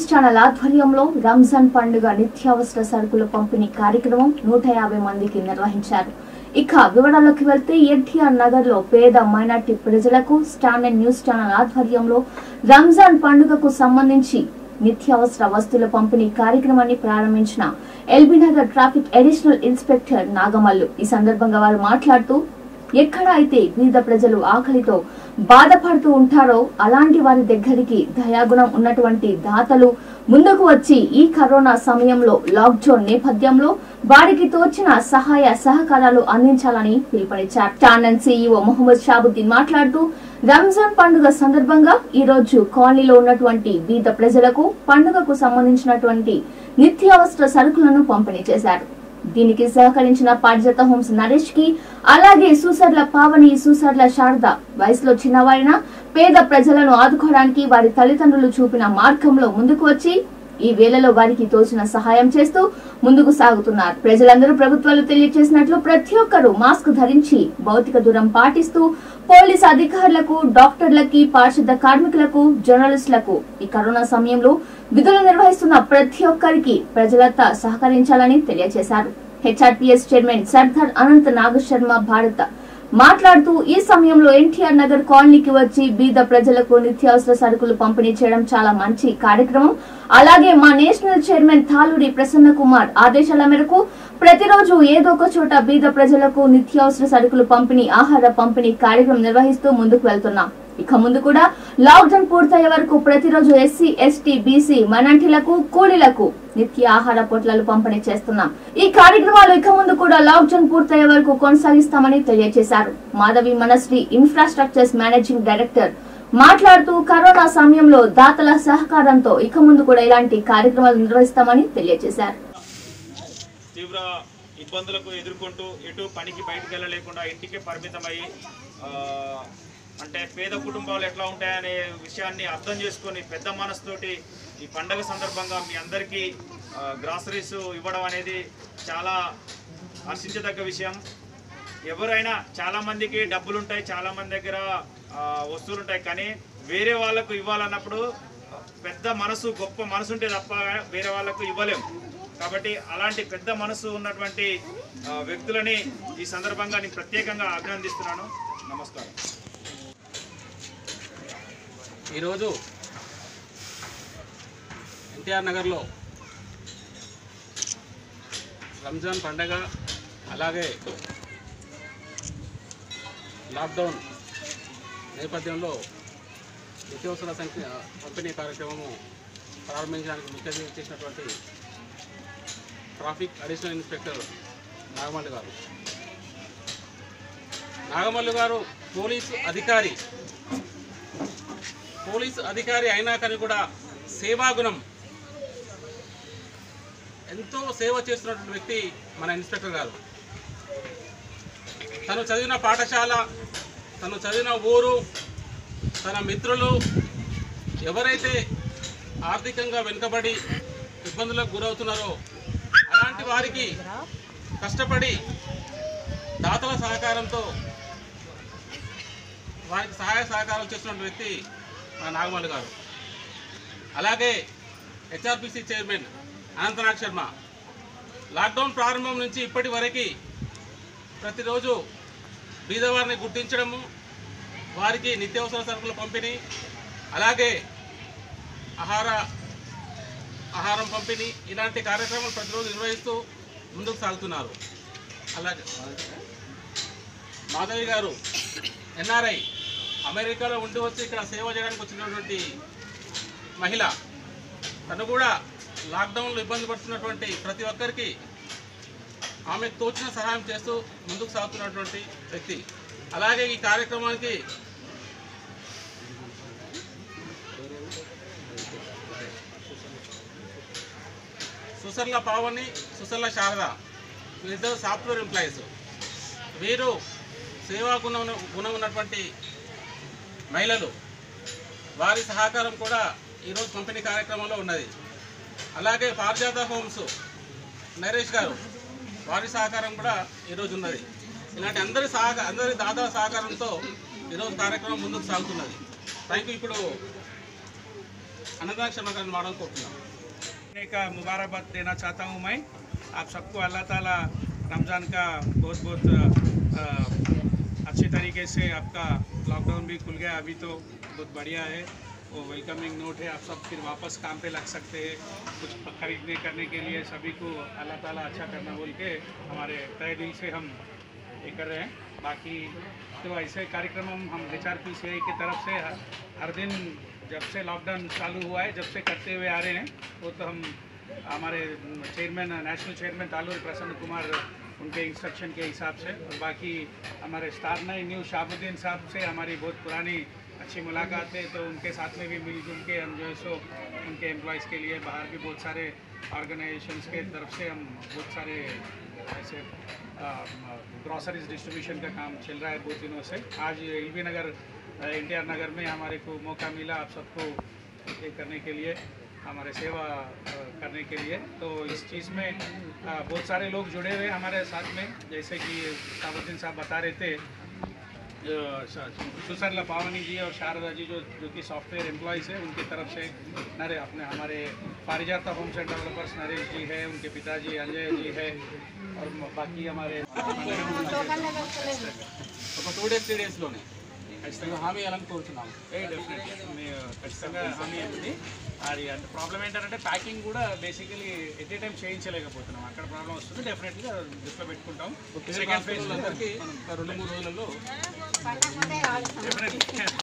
news channel ఆధ్వర్యంలో రంజాన్ పండుగ నిత్యావసర సరుకుల పంపిణీ కార్యక్రమం నూట యాభై మందికి నిర్వహించారు ఇక వివరాల్లోకి వెళ్తే ఎన్టీఆర్ నగర్ లో పేద మైనార్టీ ప్రజలకు స్టాండర్డ్ న్యూస్ ఛానల్ ఆధ్వర్యంలో రంజాన్ పండుగకు సంబంధించి నిత్యావసర వస్తువుల పంపిణీ కార్యక్రమాన్ని ప్రారంభించిన LB Nagar traffic additional inspector Nagamallu ఈ సందర్భంగా వారు మాట్లాడుతూ ఎక్కడ అయితే బీద ప్రజలు ఆకలితో బాధపడుతూ ఉంటారో అలాంటి వారి దగ్గరికి దయాగుణం ఉన్నటువంటి దాతలు ముందుకు వచ్చి ఈ కరోనా సమయంలో లాక్డౌన్ నేపథ్యంలో వారికి తోచిన సహాయ సహకారాలు అందించాలని పిలుపునిచ్చారు టాండన్ సీఈఓ మొహమ్మద్ షాబుద్దీన్ మాట్లాడుతూ రంజాన్ పండుగ సందర్భంగా ఈ రోజు కాలనీలో ఉన్నటువంటి బీద ప్రజలకు పండుగకు సంబంధించినటువంటి నిత్యావసర సరుకులను పంపిణీ చేశారు దీనికి సహకరించిన పారిజాత హోమ్స్ నరేష్ కి అలాగే సూసర్ల పావని సూసర్ల శారద వయసులో చిన్నవారైన పేద ప్రజలను ఆదుకోవడానికి వారి తల్లిదండ్రులు చూపిన మార్గంలో ముందుకు వచ్చి ఈ వేళలో వారికి తోచిన సహాయం చేస్తూ ముందుకు సాగుతున్నారు ప్రజలందరూ ప్రభుత్వాలు తెలియజేసినట్లు ప్రతి ఒక్కరూ మాస్క్ ధరించి భౌతిక దూరం పాటిస్తూ పోలీస్ అధికారులకు డాక్టర్లకి పారిశుద్ధ కార్మికులకు జర్నలిస్టులకు ఈ కరోనా సమయంలో విధులు నిర్వహిస్తున్న ప్రతి ఒక్కరికి ప్రజలంతా సహకరించాలని తెలియజేశారు హెచ్ఆర్పిఎస్ చైర్మన్ సర్దార్ అనంత్ నాగశర్మ భారత్ మాట్లాడుతూ ఈ సమయంలో ఎన్టీఆర్ నగర్ కాలనీకి వచ్చి బీద ప్రజలకు నిత్యావసర సరుకులు పంపిణీ చేయడం చాలా మంచి కార్యక్రమం అలాగే మా నేషనల్ చైర్మన్ తాలూరి ప్రసన్న కుమార్ ఆదేశాల మేరకు ప్రతిరోజు ఏదో ఒక చోట బీద ప్రజలకు నిత్యావసర సరుకులు పంపిణీ ఆహార పంపిణీ కార్యక్రమం నిర్వహిస్తూ ముందుకు వెళ్తున్నాం ఇక ముందు కూడా లాక్డౌన్ పూర్తయ్యే వరకు ప్రతిరోజు ఎస్సీ ఎస్టీ బీసీ మైనార్టీలకు కూలీలకు నిత్య ఆహార పొట్లాలు పంపిణీ చేస్తున్నాం ఈ కార్యక్రమాలు ఇక ముందు కూడా లాక్డౌన్ పూర్తయ్యే వరకు కొనసాగిస్తామని తెలియజేశారు Madhavi Manasri infrastructures managing director మాట్లాడుతూ కరోనా సమయంలో దాతల సహకారంతో ఇక ముందు కూడా ఇలాంటి కార్యక్రమాలు నిర్వహిస్తామని తెలియజేశారు తీవ్ర ఇబ్బందులకు ఎదుర్కొంటూ ఎటు పనికి బయటికి వెళ్ళలేకుండా ఇంటికే పరిమితమయ్యి ఆ, అంటే పేద కుటుంబాలు ఎట్లా ఉంటాయనే విషయాన్ని అర్థం చేసుకొని పెద్ద మనసుతోటి ఈ పండగ సందర్భంగా మీ అందరికీ గ్రాసరీస్ ఇవ్వడం అనేది చాలా హర్షించదగ్గ విషయం ఎవరైనా చాలా మందికి డబ్బులు ఉంటాయి చాలా మంది దగ్గర ఆ, వస్తువులు ఉంటాయి కానీ వేరే వాళ్ళకు ఇవ్వాలన్నప్పుడు పెద్ద మనసు గొప్ప మనసు ఉంటే తప్ప వేరే వాళ్ళకు ఇవ్వలేం కాబట్టి అలాంటి పెద్ద మనసు ఉన్నటువంటి ఆ, వ్యక్తులని ఈ సందర్భంగా నేను ప్రత్యేకంగా అభినందిస్తున్నాను నమస్కారం ఈరోజు ఎన్టీఆర్ నగర్లో రంజాన్ పండగ అలాగే లాక్డౌన్ నేపథ్యంలో నిత్యావసర సంఖ్య పంపిణీ కార్యక్రమము ప్రారంభించడానికి ముఖ్య అతిథి చేసినటువంటి ట్రాఫిక్ అడిషనల్ ఇన్స్పెక్టర్ నాగమల్లి గారు నాగమల్లి గారు పోలీసు అధికారి పోలీసు అధికారి అయినా కానీ కూడా సేవాగుణం ఎంతో సేవ చేస్తున్నటువంటి వ్యక్తి మన ఇన్స్పెక్టర్ గారు తను చదివిన పాఠశాల తను చదివిన ఊరు తన మిత్రులు ఎవరైతే ఆర్థికంగా వెనుకబడి ఇబ్బందులకు గురవుతున్నారో అలాంటి వారికి కష్టపడి దాతల సహకారంతో వారికి సహాయ సహకారాలు చేస్తున్న వ్యక్తి మన నాగమల్లి గారు అలాగే HRPC chairman Anantnag Sharma lockdown ప్రారంభం నుంచి ఇప్పటి వరకు ప్రతిరోజు బీదవారిని గుర్తించడము వారికి నిత్యావసర సరుకుల పంపిణీ అలాగే ఆహార ఆహారం పంపిణీ ఇలాంటి కార్యక్రమాలు ప్రతిరోజు నిర్వహిస్తూ ముందుకు సాగుతున్నారు అలాగే మాధవి గారు ఎన్ఆర్ఐ అమెరికాలో ఉండి వచ్చి ఇక్కడ సేవ చేయడానికి వచ్చినటువంటి మహిళ తను కూడా లాక్డౌన్లో ఇబ్బంది పడుతున్నటువంటి ప్రతి ఒక్కరికి ఆమెకు తోచిన సహాయం చేస్తూ ముందుకు సాగుతున్నటువంటి వ్యక్తి అలాగే ఈ కార్యక్రమానికి సుసర్ల పావని సుసర్ల శారద వీరిద్దరు సాఫ్ట్వేర్ ఎంప్లాయీస్ వీరు సేవా గుణం గుణం ఉన్నటువంటి మహిళలు వారి సహకారం కూడా ఈరోజు పంపిణీ కార్యక్రమంలో ఉన్నది అలాగే పారిజాత హోమ్స్ నరేష్ గారు వారి సహకారం కూడా ఈరోజు ఉన్నది ఇలాంటి అందరి సహక అందరి దాదా సహకారంతో ఈరోజు కార్యక్రమం ముందుకు సాగుతున్నది థ్యాంక్ యూ ఇప్పుడు అన్నదాక్ష నగరాన్ని వాడాలని కోరుతున్నాం महीने का मुबारकबाद देना चाहता हूँ मैं आप सबको अल्लाह ताला रमज़ान का बहुत बहुत अ, अच्छे तरीके से आपका लॉकडाउन भी खुल गया अभी तो बहुत बढ़िया है वो वेलकमिंग नोट है आप सब फिर वापस काम पे लग सकते हैं कुछ खरीदने करने के लिए सभी को अल्लाह ताला अच्छा करना बोल के हमारे तय दिल से हम ये कर रहे हैं बाकी तो ऐसे कार्यक्रम हम हम H R P C I की तरफ से हर, हर दिन जब से लॉकडाउन चालू हुआ है जब से करते हुए आ रहे हैं वो तो हम हमारे चेयरमैन नेशनल चेयरमैन तालूर प्रसन्न कुमार उनके इंस्ट्रक्शन के हिसाब से और बाकी हमारे स्टार नाइन न्यू शाहबुद्दीन साहब से हमारी बहुत पुरानी अच्छी मुलाकात है तो उनके साथ में भी मिलजुल के हम जो है सो उनके एम्प्लॉयज़ के लिए बाहर भी बहुत सारे ऑर्गेनाइजेशंस के तरफ से हम बहुत सारे ऐसे ग्रॉसरीज डिस्ट्रीब्यूशन का काम चल रहा है बहुत दिनों से आज एल नगर एन नगर में हमारे को मौका मिला आप सबको ये करने के लिए हमारे सेवा अ, करने के लिए तो इस चीज़ में अ, बहुत सारे लोग जुड़े हुए हैं हमारे साथ में जैसे कि साबुद्दीन साहब बता रहे थे अ, श- सुसरला पावनी जी और शारदा जी जो जो कि सॉफ्टवेयर एम्प्लॉयज़ है उनकी तरफ से नरे अपने हमारे Parijata home set developers Naresh ji है उनके पिताजी अजय जी है और म- बाकी हमारे ఒక టూ డేస్ త్రీ డేస్లోనే ఖచ్చితంగా హామీ ఇవ్వాలని కోరుతున్నాము ఏ డెఫినెట్లీ ఖచ్చితంగా హామీ ఉంది అది అంటే ప్రాబ్లం ఏంటంటే ప్యాకింగ్ కూడా బేసికలీ ఎట్ ఏ టైం చేయించలేకపోతున్నాం అక్కడ ప్రాబ్లం వస్తుంది డెఫినెట్గా దృష్టిలో పెట్టుకుంటాం సెకండ్ ఫేజ్ అందరికీ రెండు మూడు రోజులలో డెఫినెట్లీ